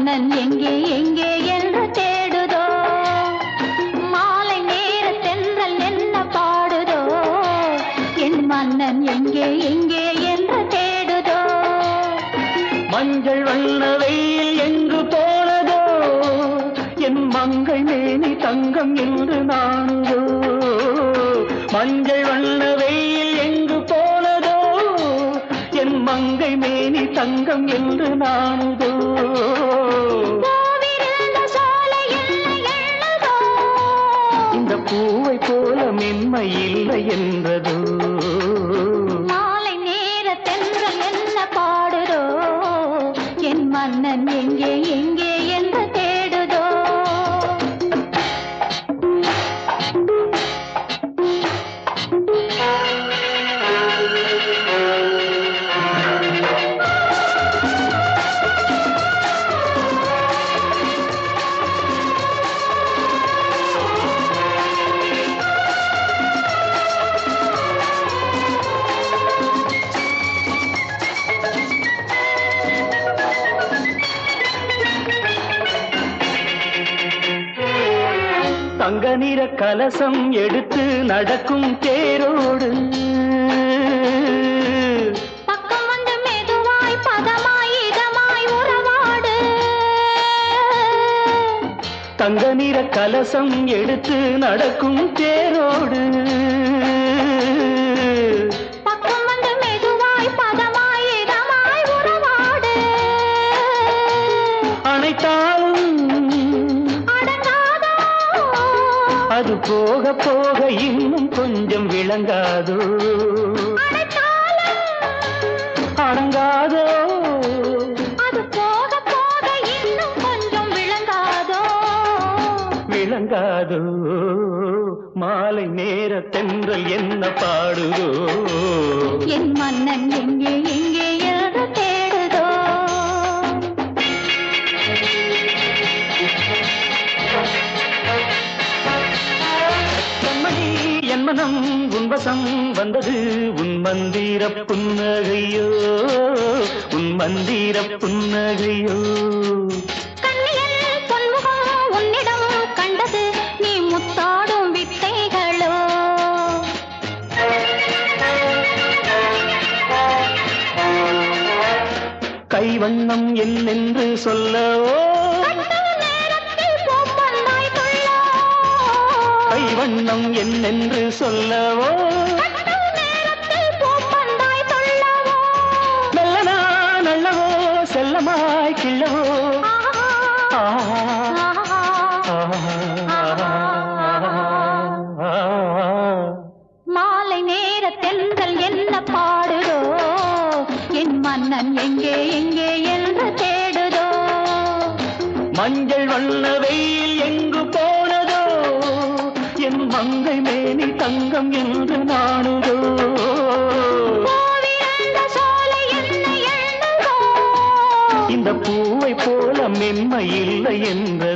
மன்னன் எங்கே எங்கே என்று தேடுதோ மாலை நேர தென்றல் என்ன பாடுதோ என் மன்னன் எங்கே எங்கே என்று தேடுதோ மஞ்சள் வண்ண வெயில் எங்கு போனதோ என் மங்கை மேனி தங்கம் என்று நானுதோ மஞ்சள் வண்ண வெயில் எங்கு போனதோ என் மங்கை மேனி தங்கம் என்று நானுதோ பூவிருந்த சோலை என்ன எண்ணுதோ இந்த பூவை போல மென்மை இல்லை என்றதோ மாலை நேர தென்றல் என்ன பாடுதோ என் மன்னன் எங்கே எங்கே என்று தேடுதோ தங்க நிற கலசம் எடுத்து நடக்கும் தேரோடு பக்கம் வந்து மெதுவாய் பதமாய் இதமாய் உறவாடு தங்க நிற கலசம் எடுத்து நடக்கும் தேரோடு பக்கம் வந்து மெதுவாய் பதமாய் இதமாய் உறவாடு அனைத்தாலும் அடங்காதோ அது போக போக இன்னும் கொஞ்சம் விளங்காதோ அடைத்தாலும் அடங்காதோ அது போக போக இன்னும் கொஞ்சம் விளங்காதோ விளங்காதோ மாலை நேர தென்றல் என்ன பாடுதோ என் மன்னன் எங்கே எங்கே என்று தேடுதோ கண்மணி என் மனம் உன்வசம் வந்தது உன் மந்திர புன்னகையோ உன் மந்திர புன்னகையோ கண்ணியல் பொன்முகம் உன்னிடம் கண்டது நீ முத்தாடும் வித்தைகளோ கைவண்ணம் என்னென்று சொல்லவோ கட்டும் நேரத்தில் பூப்பந்தாய் துள்ளோ கைவண்ணம் என்னென்று சொல்லவோ கட்டும் நேரத்தில் பூப்பந்தாய் துள்ளவோ மெல்லனா நல்லவோ செல்லமாய் கிள்ளவோ ஆஹா ஆஹா, ஆஹா ஆஹா. மாலை நேர தென்றல் என்ன பாடுதோ என் மன்னன் எங்கே எங்கே என்று தேடுதோ மஞ்சள் வண்ண வெயில் எங்கு போனதோ என் மங்கை மேனி தங்கம் என்று நாடுதோ பூவிருந்த சோலை என்ன எண்ணுதோ இந்த பூவை போல மென்மை இல்லை என்ற